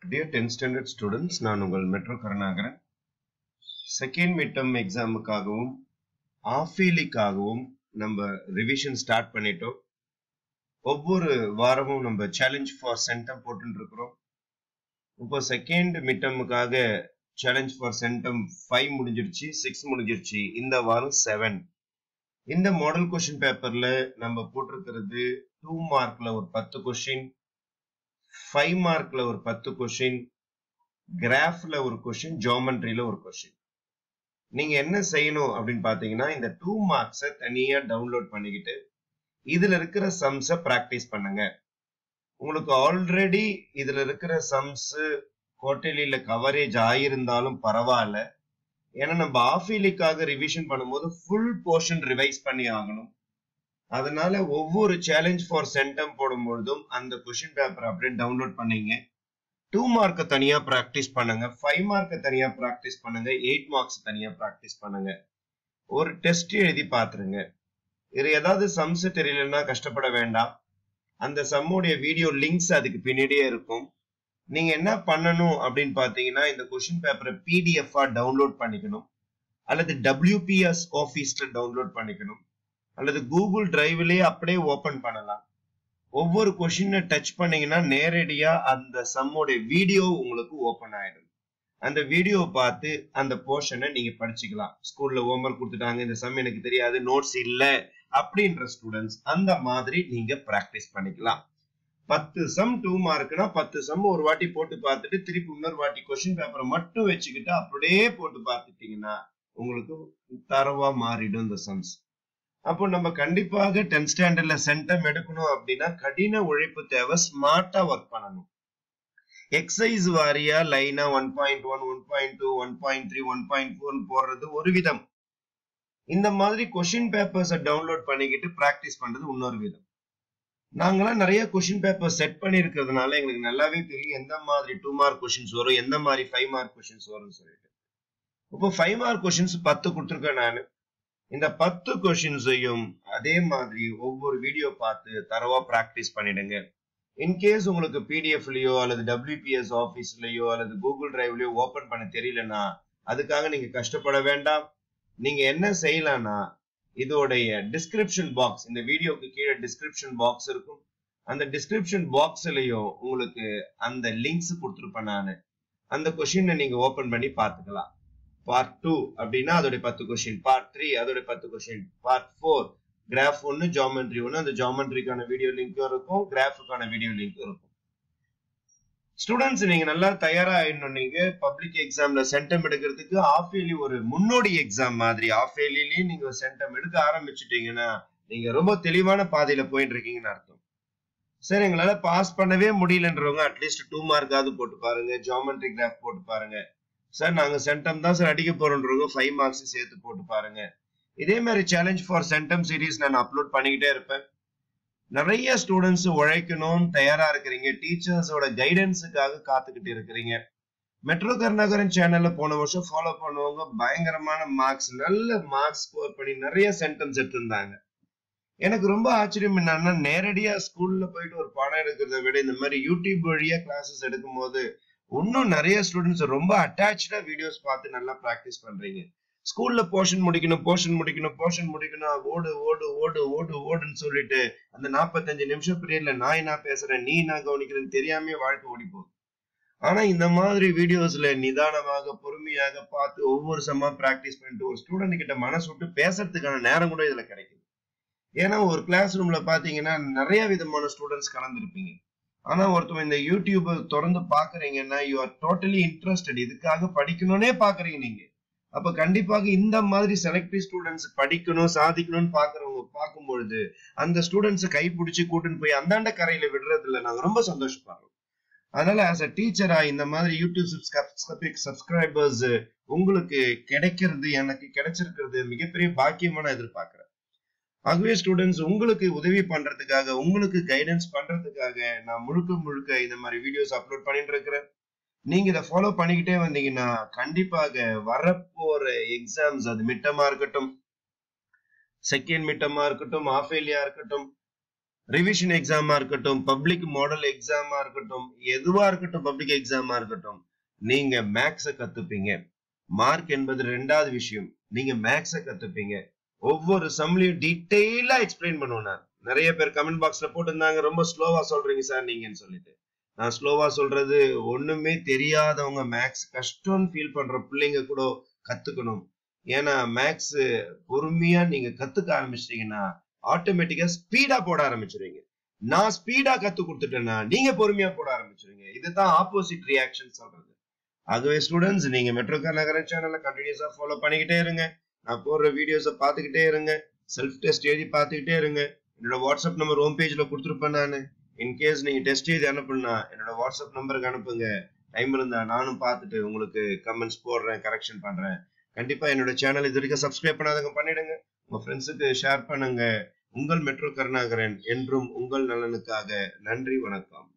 dear tenth standard students நான் உங்கள் Metro Karunakaran second midterm எக்ஸாமுக்காகவும் ஆஃபீலிக்காகவும் நம்ம ரிவிஷன் ஸ்டார்ட் பண்ணிட்டோம் ஒவ்வொரு வாரமும் நம்ம சேலஞ்ச் ஃபார் சென்டம் போட்டுட்டு இருக்கிறோம் இப்போ செகண்ட் மிட்டமுக்காக சேலஞ்ச் ஃபார் சென்டம் ஃபைவ் முடிஞ்சிருச்சு சிக்ஸ் முடிஞ்சிருச்சு இந்த வாரம் செவன் இந்த மாடல் கொஸ்டின் பேப்பர்ல நம்ம போட்டிருக்கிறது டூ மார்க்ல ஒரு பத்து கொஸ்டின் ஃபைவ் மார்க்ல ஒரு பத்து கொஸ்டின் கிராஃப்ல ஒரு கொஸ்டின் ஜோமெண்ட்ரியில ஒரு கொஸ்டின் நீங்க என்ன செய்யணும் அப்படின்னு பாத்தீங்கன்னா இந்த டூ மார்க்ஸை தனியா டவுன்லோட் பண்ணிக்கிட்டு இதுல இருக்கிற சம்ஸ பிராக்டிஸ் பண்ணுங்க உங்களுக்கு ஆல்ரெடி இதுல இருக்கிற சம்ஸ் கோட்டலியில கவரேஜ் ஆயிருந்தாலும் பரவாயில்ல ஏன்னா நம்ம ஆஃபீலிக்காக ரிவிஷன் பண்ணும்போது ஃபுல் போர்ஷன் ரிவைஸ் பண்ணி ஆகணும் அதனால ஒவ்வொரு சேலஞ்ச் ஃபார் சென்டம் போடும்பொழுதும் அந்த கொஷின் பேப்பர் அப்படியே டவுன்லோட் பண்ணீங்க டூ மார்க்கை தனியா ப்ராக்டிஸ் பண்ணுங்க ஃபைவ் மார்க்கை தனியா ப்ராக்டிஸ் பண்ணுங்க எயிட் மார்க்ஸ் தனியா ப்ராக்டிஸ் பண்ணுங்க ஒரு டெஸ்ட் எழுதி பாத்துருங்க இது ஏதாவது சம்ஸ் தெரியலன்னா கஷ்டப்பட வேண்டாம் அந்த சம்முடைய வீடியோ லிங்க்ஸ் அதுக்கு பின்னாடியே இருக்கும் நீங்க என்ன பண்ணணும் அப்படின்னு பாத்தீங்கன்னா இந்த கொஸ்டின் பேப்பரை பிடிஎஃபா டவுன்லோட் பண்ணிக்கணும் அல்லது டபிள்யூபிஎஸ் ஆஃபீஸ்ல டவுன்லோட் பண்ணிக்கணும் அல்லது கூகுள் டிரைவ்லயே அப்படியே ஓபன் பண்ணலாம் ஒவ்வொரு கொஸ்டினை டச் பண்ணீங்கன்னா நேரடியா அந்த சம்மோடைய வீடியோ உங்களுக்கு ஓபன் ஆயிடும் அந்த வீடியோ பார்த்து அந்த போர்ஷனை நீங்க படிச்சுக்கலாம் ஸ்கூல்ல ஹோம்ஒர்க் கொடுத்துட்டாங்க இந்த சம் எனக்கு தெரியாது நோட்ஸ் இல்ல அப்படின்ற ஸ்டூடெண்ட்ஸ் அந்த மாதிரி நீங்க பிராக்டிஸ் பண்ணிக்கலாம் பத்து சம் டூ மார்க்னா பத்து சம் ஒரு வாட்டி போட்டு பார்த்துட்டு திருப்பி இன்னொரு வாட்டி கொஸ்டின் பேப்பரை மட்டும் வச்சுக்கிட்டு அப்படியே போட்டு பார்த்துட்டீங்கன்னா உங்களுக்கு தரவா மாறிடும் இந்த சம்ஸ் அப்போ நம்ம கண்டிப்பாக டென்த் ஸ்டாண்டர்ட்ல சென்டம் எடுக்கணும் அப்படின்னா கடின உழைப்பு தேவை ஸ்மார்ட்டா ஒர்க் பண்ணணும் எக்ஸசைஸ் வாரியா லைனா one point one one point two one point three one point four போடுறது ஒரு விதம் இந்த மாதிரி கொஷின் பேப்பர்ஸை டவுன்லோட் பண்ணிக்கிட்டு ப்ராக்டிஸ் பண்றது இன்னொரு விதம் நாங்களாம் நிறைய கொஷின் பேப்பர் செட் பண்ணி இருக்கிறதுனால எங்களுக்கு நல்லாவே தெரியும் எந்த மாதிரி டூ மார்க் கொஷின்ஸ் வரும் எந்த மாதிரி ஃபைவ் மார்க் கொஷின்ஸ் வரும்னு சொல்லிட்டு இப்போ ஃபைவ் மார்க் கொஷின்ஸ் பத்து கொடுத்துருக்கேன் நான் இந்த பத்து கொஷின்ஸையும் அதே மாதிரி ஒவ்வொரு வீடியோ பார்த்து தரவா ப்ராக்டிஸ் பண்ணிடுங்க இன்கேஸ் உங்களுக்கு பிடிஎஃப்லயோ அல்லது டபிள்யூபிஎஸ் ஆஃபீஸ்லயோ அல்லது கூகுள் டிரைவ்லயோ ஓபன் பண்ண தெரியலனா அதுக்காக நீங்க கஷ்டப்பட வேண்டாம் நீங்க என்ன செய்யலாம்னா இதோடைய டிஸ்கிரிப்ஷன் பாக்ஸ் இந்த வீடியோக்கு கீழே டிஸ்கிரிப்ஷன் பாக்ஸ் இருக்கும் அந்த டிஸ்கிரிப்ஷன் பாக்ஸ்லயும் உங்களுக்கு அந்த லிங்க்ஸ் கொடுத்துருப்பேன் நான் அந்த கொஷினை நீங்க ஓபன் பண்ணி பார்த்துக்கலாம் பார்ட் டூ அப்படின்னா அதோட பத்து கொஸ்டின் பார்ட் த்ரீ அதோட பத்து கொஸ்டின் பார்ட் ஃபோர் கிராஃப் ஒன்னு ஜாமெண்ட்ரி ஒன்னு அந்த ஜாமெண்ட்ரிக்கான வீடியோ லிங்க்கும் இருக்கும் கிராஃபுக்கான வீடியோ லிங்க்கும் இருக்கும் ஸ்டூடெண்ட்ஸ் நீங்க நல்லா தயாராகிடணும் நீங்க பப்ளிக் எக்ஸாம்ல சென்டம் எடுக்கிறதுக்கு ஆஃப் இயர்லி ஒரு முன்னோடி எக்ஸாம் மாதிரி ஆஃப் இயர்லிலேயே நீங்க சென்டம் எடுக்க ஆரம்பிச்சிட்டீங்கன்னா நீங்க ரொம்ப தெளிவான பாதையில போயிட்டு இருக்கீங்கன்னு அர்த்தம் சரி எங்களால பாஸ் பண்ணவே முடியலன்றவங்க அட்லீஸ்ட் டூ மார்க்காவது போட்டு பாருங்க ஜாமெண்ட்ரி கிராஃப் போட்டு பாருங்க சார் நாங்க சென்டம் தான் சார் அடிக்க போறோன்றவங்க ஃபைவ் மார்க்ஸ் சேர்த்து போட்டு பாருங்க இதே மாதிரி சேலஞ்ச் ஃபார் சென்டம் சீரீஸ் நான் அப்லோட் பண்ணிக்கிட்டே இருப்பேன் நிறைய ஸ்டூடெண்ட்ஸ் உழைக்கணும்னு தயாரா இருக்கிறீங்க டீச்சர்ஸோட கைடன்ஸுக்காக காத்துக்கிட்டு இருக்கிறீங்க மெட்ரோ கருணாகரன் சேனல்ல போன வருஷம் ஃபாலோ பண்ணுவாங்க பயங்கரமான மார்க்ஸ் நல்ல மார்க்ஸ் ஸ்கோர் பண்ணி நிறைய சென்டம்ஸ் எடுத்திருந்தாங்க எனக்கு ரொம்ப ஆச்சரியம் என்னன்னா நேரடியா ஸ்கூல்ல போயிட்டு ஒரு பாடம் எடுக்கிறத விட இந்த மாதிரி யூடியூப் வழியா கிளாஸஸ் எடுக்கும் போது இன்னும் நிறைய ஸ்டூடெண்ட்ஸ் ரொம்ப அட்டாச்சா வீடியோஸ் பார்த்து நல்லா ப்ராக்டிஸ் பண்றீங்க ஸ்கூல்ல போர்ஷன் முடிக்கணும் போர்ஷன் முடிக்கணும் போர்ஷன் முடிக்கணும் ஓடு ஓடு ஓடு ஓடு ஓடுன்னு சொல்லிட்டு அந்த நாற்பத்தஞ்சு நிமிஷம் பீரியட்ல நான் என்ன பேசுறேன் நீ என்ன கவனிக்கிறேன்னு தெரியாம வாழ்க்கை ஓடி போகுது ஆனா இந்த மாதிரி வீடியோஸ்ல நிதானமாக பொறுமையாக பார்த்து ஒவ்வொரு சமா பிராக்டிஸ் பண்ணிட்டு ஒரு ஸ்டூடெண்ட் கிட்ட மனசு விட்டு பேசுறதுக்கான நேரம் கூட இதுல கிடைக்குது ஏன்னா ஒரு கிளாஸ் ரூம்ல பாத்தீங்கன்னா நிறைய விதமான ஸ்டூடெண்ட்ஸ் கலந்துருப்பீங்க ஆனா ஒருத்தவங்க இந்த யூடியூப் திறந்து பாக்குறீங்கன்னா யூ ஆர் டோட்டலி இன்ட்ரெஸ்டட் இதுக்காக படிக்கணும்னே பாக்குறீங்க நீங்க அப்ப கண்டிப்பாக இந்த மாதிரி செலக்டிவ் ஸ்டூடெண்ட்ஸ் படிக்கணும் சாதிக்கணும்னு பாக்குறவங்க பார்க்கும்பொழுது அந்த ஸ்டூடெண்ட்ஸை கைப்பிடிச்சு கூட்டுன்னு போய் அந்தாண்ட கரையில விடுறது இல்ல நாங்க ரொம்ப சந்தோஷப்படுறோம் அதனால ஆஸ் அ டீச்சரா இந்த மாதிரி யூடியூப் சப்ஸ்கிரைபர்ஸ் உங்களுக்கு கிடைக்கிறது எனக்கு கிடைச்சிருக்கிறது மிகப்பெரிய பாக்கியமா நான் எதிர்பார்க்கிறேன் ஆகவே ஸ்டூடெண்ட்ஸ் உங்களுக்கு உதவி பண்றதுக்காக உங்களுக்கு கைடன்ஸ் பண்றதுக்காக நான் முழுக்க முழுக்க இந்த மாதிரி வீடியோஸ் அப்லோட் பண்ணிட்டு இருக்கிறேன் நீங்க இதை ஃபாலோ பண்ணிக்கிட்டே வந்தீங்கன்னா கண்டிப்பாக வரப்போற எக்ஸாம்ஸ் அது மிட்டமா இருக்கட்டும் செகண்ட் மிட்டமா இருக்கட்டும் ஆஃபேலியா இருக்கட்டும் ரிவிஷன் எக்ஸாமா இருக்கட்டும் பப்ளிக் மாடல் எக்ஸாமா இருக்கட்டும் எதுவா இருக்கட்டும் பப்ளிக் எக்ஸாமா இருக்கட்டும் நீங்க மேக்ஸ கத்துப்பீங்க மார்க் என்பது ரெண்டாவது விஷயம் நீங்க மேக்ஸ கத்துப்பீங்க ஒவ்வொரு சம்லையும் டீட்டெயிலா எக்ஸ்பிளைன் பண்ணுவேன் நான் நிறைய பேர் கமெண்ட் பாக்ஸ்ல போட்டிருந்தாங்க ரொம்ப ஸ்லோவா சொல்றீங்க சார் நீங்கன்னு சொல்லிட்டு நான் ஸ்லோவா சொல்றது ஒண்ணுமே தெரியாதவங்க மேக்ஸ் கஷ்டம்னு ஃபீல் பண்ற பிள்ளைங்க கூட கத்துக்கணும் ஏன்னா மேக்ஸ் பொறுமையா நீங்க கத்துக்க ஆரம்பிச்சிட்டீங்கன்னா ஆட்டோமேட்டிக்கா ஸ்பீடா போட ஆரம்பிச்சிருவீங்க நான் ஸ்பீடா கத்து கொடுத்துட்டேன்னா நீங்க பொறுமையா போட ஆரம்பிச்சிருவீங்க இதுதான் ஆப்போசிட் ரியாக்ஷன் சொல்றது ஆகவே ஸ்டூடெண்ட்ஸ் நீங்க மெட்ரோகார் நகரன் சேனலை கண்டினியூஸா ஃபாலோ பண்ணிக்கிட்டே இருங்க நான் போடுற வீடியோஸை பார்த்துக்கிட்டே இருங்க செல்ஃப் டெஸ்ட் எழுதி பார்த்துக்கிட்டே இருங்க என்னோட வாட்ஸ்அப் நம்பர் ஹோம் பேஜ்ல கொடுத்துருப்பேன் நான் இன்கேஸ் நீங்க டெஸ்ட் எழுதி அனுப்புனா என்னோட வாட்ஸ்அப் நம்பருக்கு அனுப்புங்க டைம் இருந்தா நானும் பார்த்துட்டு உங்களுக்கு கமெண்ட்ஸ் போடுறேன் கரெக்ஷன் பண்றேன் கண்டிப்பா என்னோட சேனல் இது வரைக்கும் சப்ஸ்கிரைப் பண்ணாதவங்க பண்ணிடுங்க உங்க ஃப்ரெண்ட்ஸுக்கு ஷேர் பண்ணுங்க உங்கள் மெட்ரோ கருணாகரன் என்றும் உங்கள் நலனுக்காக நன்றி வணக்கம்